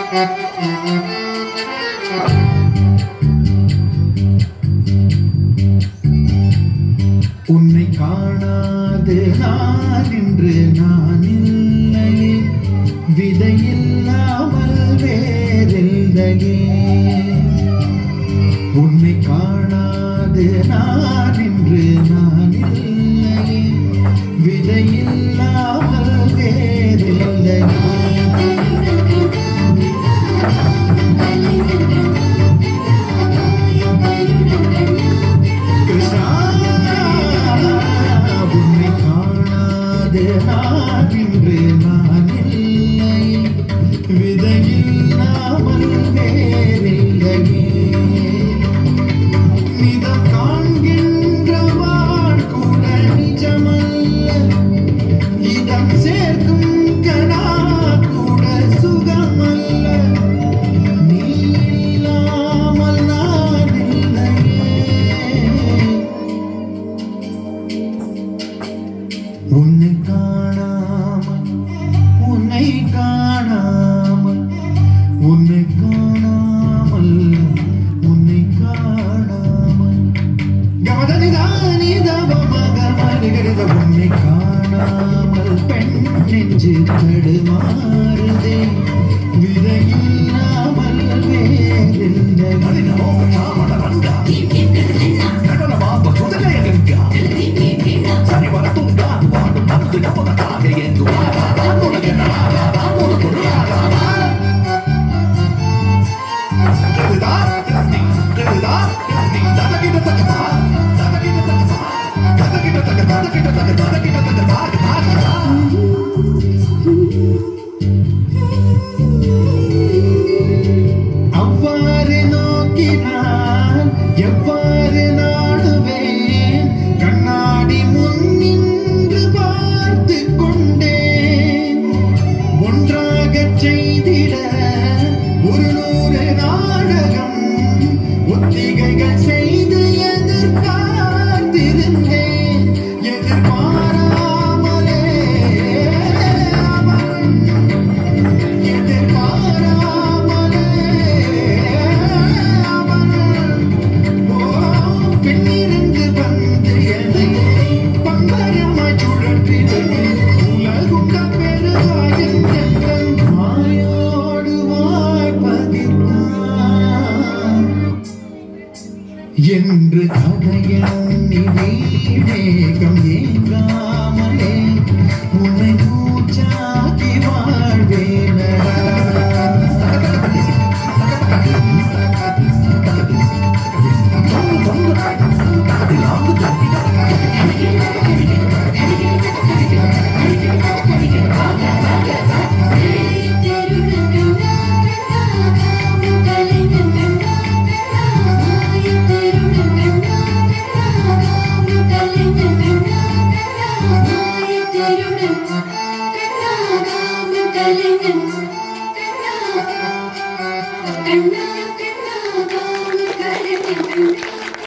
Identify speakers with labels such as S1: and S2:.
S1: உன்னை காணாது நான் இன்று நான் இல்லையே விதையில்லாமல் வேறில்லையே உன்னை காணாது நான் இன்று நான் இல்லையே விதையில்லாமல் வேறில்லையே கிருஷ்ணா உன்னை காணாது நான் இன்று நான் இல்லை விதையில்லாமல் வேறில்லையே நிதம் காண்கின்றவாள் கூட நிஜமல்ல இதம் சேர்க்கும் கணா கூட சுகமல்ல நீ இல்லாமல் நான் இல்லையே உன்னை காணாமல் உன்னை காணாமல் உன்னை காணாமல் உன்னை காணாமல் கமதனிதானிதவமகமருகிறத உன்னை காணாமல் பெண் நெஞ்சு தடுமாறுதே விதையில்லாமல் வேறில்லை அவ்வாறு நோக்கினால் எவ்வாறு நாடுவேன் கண்ணாடி முன் நின்று பார்த்து கொண்டேன் ஒன்றாகச் செய்திட ஒரு நூறு நாடகம் ஒத்திகைகள் செய்து எதிர்பார்த்திருந்தேன் எதிர்பாராமலே அவன் எதிர்பாராமலே அவன் ஓ பெண்ணிருந்து வந்து என்னை பம்பரமாய் சுழற்றிடு உலகுண்ட பெருவாயின் எங்கள் மாயோடு வாய்ப்பதித்தான் என்று கதையண்ணி மேகம் ஏங்காமலே உன்னை மூச்சா